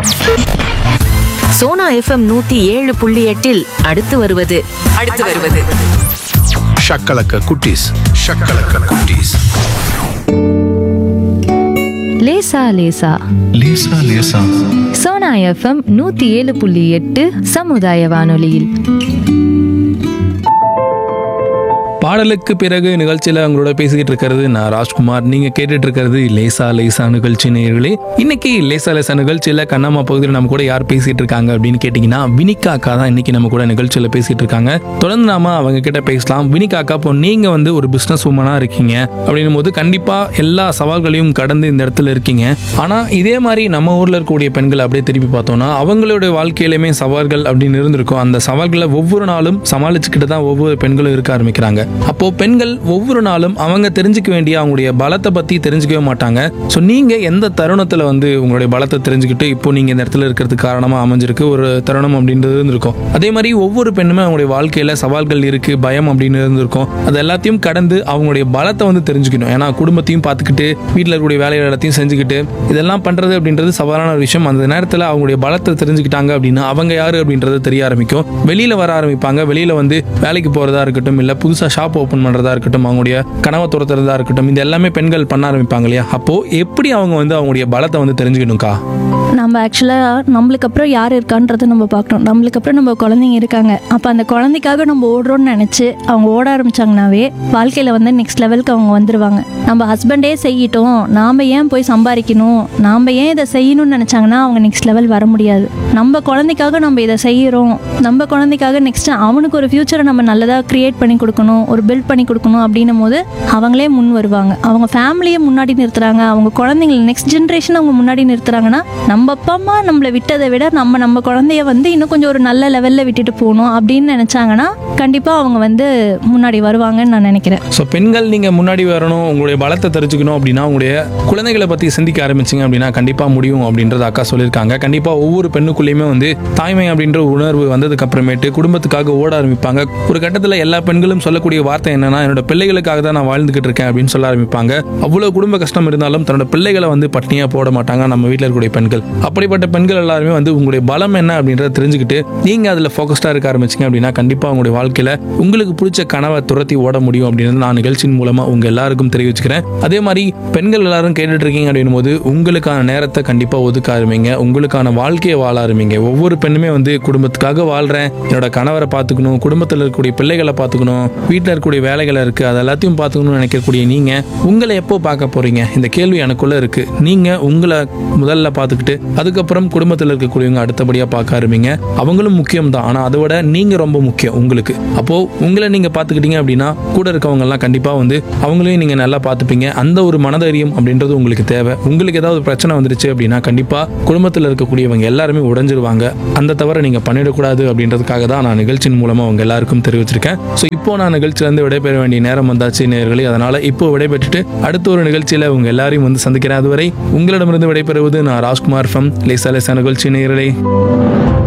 Sona FM நூத்தி ஏழு புள்ளி எட்டில் அடுத்து வருவது அடுத்து வருவது ஷக்கலக்க குட்டீஸ் ஷக்கலக்க குட்டீஸ் லேசா லேசா லேசா லேசா சோனா எஃப்எம் நூத்தி ஏழு புள்ளி எட்டு சமுதாய வானொலியில் பாடலுக்கு பிறகு நிகழ்ச்சியில் உங்களோட பேசிக்கிட்டு இருக்கிறது நான் ராஜ்குமார் நீங்க கேட்டுட்டு இருக்கிறது லேசா லேசா நிகழ்ச்சி நேயர்களே இன்னைக்கு லேசா லேசா நிகழ்ச்சியில கண்ணம்மா பகுதியில் நம்ம கூட யார் பேசிட்டு இருக்காங்க அப்படின்னு கேட்டிங்கன்னா வினிகா அக்கா தான் இன்னைக்கு நம்ம கூட நிகழ்ச்சியில் பேசிட்டு இருக்காங்க தொடர்ந்து நாம அவங்க கிட்ட பேசலாம் வினிகா அக்கா இப்போ நீங்க வந்து ஒரு பிசினஸ் உமனா இருக்கீங்க அப்படின்னும் போது கண்டிப்பா எல்லா சவால்களையும் கடந்து இந்த இடத்துல இருக்கீங்க ஆனா இதே மாதிரி நம்ம ஊர்ல இருக்கக்கூடிய பெண்கள் அப்படியே திருப்பி பார்த்தோம்னா அவங்களுடைய வாழ்க்கையிலுமே சவால்கள் அப்படின்னு இருந்திருக்கும் அந்த சவால்களை ஒவ்வொரு நாளும் சமாளிச்சுக்கிட்டு தான் ஒவ்வொரு பெண்களும் இருக்க ஆரம்பிக்கிறாங்க அப்போ பெண்கள் ஒவ்வொரு நாளும் அவங்க தெரிஞ்சுக்க வேண்டிய அவங்களுடைய பலத்தை பத்தி தெரிஞ்சுக்கவே மாட்டாங்க ஸோ நீங்க எந்த தருணத்துல வந்து உங்களுடைய பலத்தை தெரிஞ்சுக்கிட்டு இப்போ நீங்க இந்த இடத்துல இருக்கிறதுக்கு காரணமா அமைஞ்சிருக்கு ஒரு தருணம் அப்படின்றது இருந்திருக்கும் அதே மாதிரி ஒவ்வொரு பெண்ணுமே அவங்களுடைய வாழ்க்கையில சவால்கள் இருக்கு பயம் அப்படின்னு இருந்திருக்கும் அது எல்லாத்தையும் கடந்து அவங்களுடைய பலத்தை வந்து தெரிஞ்சுக்கணும் ஏன்னா குடும்பத்தையும் பார்த்துக்கிட்டு வீட்டில் இருக்கக்கூடிய வேலைகள் எல்லாத்தையும் செஞ்சுக்கிட்டு இதெல்லாம் பண்றது அப்படின்றது சவாலான ஒரு விஷயம் அந்த நேரத்தில் அவங்களுடைய பலத்தை தெரிஞ்சுக்கிட்டாங்க அப்படின்னா அவங்க யாரு அப்படின்றது தெரிய ஆரம்பிக்கும் வெளியில வர ஆரம்பிப்பாங்க வெளியில வந்து வேலைக்கு போறதா இருக்கட்டும் இல்ல புதுசா ஷாப் ஓப்பன் பண்றதா இருக்கட்டும் அவங்களுடைய கனவை துரத்துறதா இருக்கட்டும் இது எல்லாமே பெண்கள் பண்ண ஆரம்பிப்பாங்க இல்லையா அப்போ எப்படி அவங்க வந்து அவங்களுடைய பலத்தை வந்து தெரிஞ்சுக்கணும்க்கா நம்ம ஆக்சுவலாக நம்மளுக்கு அப்புறம் யார் இருக்கான்றதை நம்ம பார்க்கணும் நம்மளுக்கு அப்புறம் நம்ம குழந்தைங்க இருக்காங்க அப்போ அந்த குழந்தைக்காக நம்ம ஓடுறோம்னு நினச்சி அவங்க ஓட ஆரம்பிச்சாங்கனாவே வாழ்க்கையில் வந்து நெக்ஸ்ட் லெவலுக்கு அவங்க வந்துடுவாங்க நம்ம ஹஸ்பண்டே செய்யட்டும் நாம் ஏன் போய் சம்பாதிக்கணும் நாம் ஏன் இதை செய்யணும்னு நினச்சாங்கன்னா அவங்க நெக்ஸ்ட் லெவல் வர முடியாது நம்ம குழந்தைக்காக நம்ம இதை செய்கிறோம் நம்ம குழந்தைக்காக நெக்ஸ்ட் அவனுக்கு ஒரு ஃப்யூச்சரை நம்ம நல்லதாக க்ரியேட் பண்ணி கொடுக்கணும் ஒரு பில்ட் பண்ணி கொடுக்கணும் அப்படின்னும் போது அவங்களே முன் வருவாங்க அவங்க ஃபேமிலியை முன்னாடி நிறுத்துறாங்க அவங்க குழந்தைங்களை நெக்ஸ்ட் ஜென்ரேஷன் அவங்க முன்னாடி நிறுத்துறாங்கன்னா நம்ம அப்பா அம்மா நம்மளை விட்டதை விட நம்ம நம்ம குழந்தைய வந்து இன்னும் கொஞ்சம் ஒரு நல்ல லெவலில் விட்டுட்டு போகணும் அப்படின்னு நினச்சாங்கன்னா கண்டிப்பாக அவங்க வந்து முன்னாடி வருவாங்கன்னு நான் நினைக்கிறேன் ஸோ பெண்கள் நீங்கள் முன்னாடி வரணும் உங்களுடைய பலத்தை தெரிஞ்சுக்கணும் அப்படின்னா உங்களுடைய குழந்தைகளை பற்றி சிந்திக்க ஆரம்பிச்சிங்க அப்படின்னா கண்டிப்பாக முடியும் அப்படின்றத அக்கா சொல்லியிருக்காங்க கண்டிப்பாக ஒவ்வொரு பெண்ணுக்குள்ளேயுமே வந்து தாய்மை அப்படின்ற ஒரு உணர்வு வந்ததுக்கு அப்புறமேட்டு குடும்பத்துக்காக ஓட ஆரம்பிப்பாங்க ஒரு கட்டத்தில் எல்லா பெண்களும் சொல்லக்கூடிய வார்த்தை என்னன்னா என்னோட பிள்ளைகளுக்காக தான் நான் வாழ்ந்துகிட்டு இருக்கேன் அப்படின்னு சொல்ல ஆரம்பிப்பாங்க அவ்வளோ குடும்ப கஷ்டம் இருந்தாலும் தன்னோட பிள்ளைகளை வந்து பட்னியாக போட மாட்டாங்க நம்ம வீட்டில் இருக்கக்கூடிய பெண்கள் அப்படிப்பட்ட பெண்கள் எல்லாருமே வந்து உங்களுடைய பலம் என்ன அப்படின்றத தெரிஞ்சுக்கிட்டு நீங்கள் அதில் ஃபோக்கஸ்டாக இருக்க ஆரம்பிச்சிங்க அப்படின்னா கண்டிப்பாக உங்களுடைய வாழ்க்கையில் உங்களுக்கு பிடிச்ச கனவை துரத்தி ஓட முடியும் அப்படின்றது நான் நிகழ்ச்சியின் மூலமாக உங்கள் எல்லாருக்கும் தெரிவிச்சுக்கிறேன் அதே மாதிரி பெண்கள் எல்லாரும் கேட்டுட்டு இருக்கீங்க அப்படின்னும் போது உங்களுக்கான நேரத்தை கண்டிப்பாக ஒதுக்க ஆரம்பிங்க உங்களுக்கான வாழ்க்கையை வாழ ஆரம்பிங்க ஒவ்வொரு பெண்ணுமே வந்து குடும்பத்துக்காக வாழ்கிறேன் என்னோட கணவரை பார்த்துக்கணும் குடும்பத்தில் இருக்கக்கூடிய பிள்ளைகளை பார்த்துக்கணும் வீட்டில் இருக்கக்கூடிய வேலைகளை இருக்குது அது எல்லாத்தையும் பார்த்துக்கணும்னு நினைக்கக்கூடிய நீங்கள் உங்களை எப்போ பார்க்க போகிறீங்க இந்த கேள்வி எனக்குள்ளே இருக்குது நீங்கள் உங்களை முதல்ல பார்த்துக்கிட்டு அதுக்கப்புறம் குடும்பத்தில் இருக்கக்கூடியவங்க அடுத்தபடியாக பார்க்க ஆரம்பிங்க அவங்களும் முக்கியம் தான் ஆனால் அதை விட நீங்கள் ரொம்ப முக்கியம் உங்களுக்கு அப்போது உங்களை நீங்கள் பார்த்துக்கிட்டீங்க அப்படின்னா கூட இருக்கவங்கலாம் கண்டிப்பாக வந்து அவங்களையும் நீங்கள் நல்லா பார்த்துப்பீங்க அந்த ஒரு மனதைரியம் அப்படின்றது உங்களுக்கு தேவை உங்களுக்கு ஏதாவது பிரச்சனை வந்துருச்சு அப்படின்னா கண்டிப்பாக குடும்பத்தில் இருக்கக்கூடியவங்க எல்லாருமே உடஞ்சிருவாங்க அந்த தவிர நீங்கள் பண்ணிடக்கூடாது அப்படின்றதுக்காக தான் நான் நிகழ்ச்சியின் மூலமாக அவங்க எல்லாருக்கும் தெரிவிச்சிருக்கேன் ஸோ இப்போ நான் நிகழ்ச்சியிலேருந்து விடைபெற வேண்டிய நேரம் வந்தாச்சு நேர்களே அதனால் இப்போ விடைபெற்றுட்டு அடுத்த ஒரு நிகழ்ச்சியில் உங்க எல்லாரையும் வந்து சந்திக்கிறேன் அதுவரை உங்களிடமிருந்து விடைபெறுவது நான் ராஜ்குமார் ஃபம் லேசா லேசா நிகழ்ச்சி நேயர்களே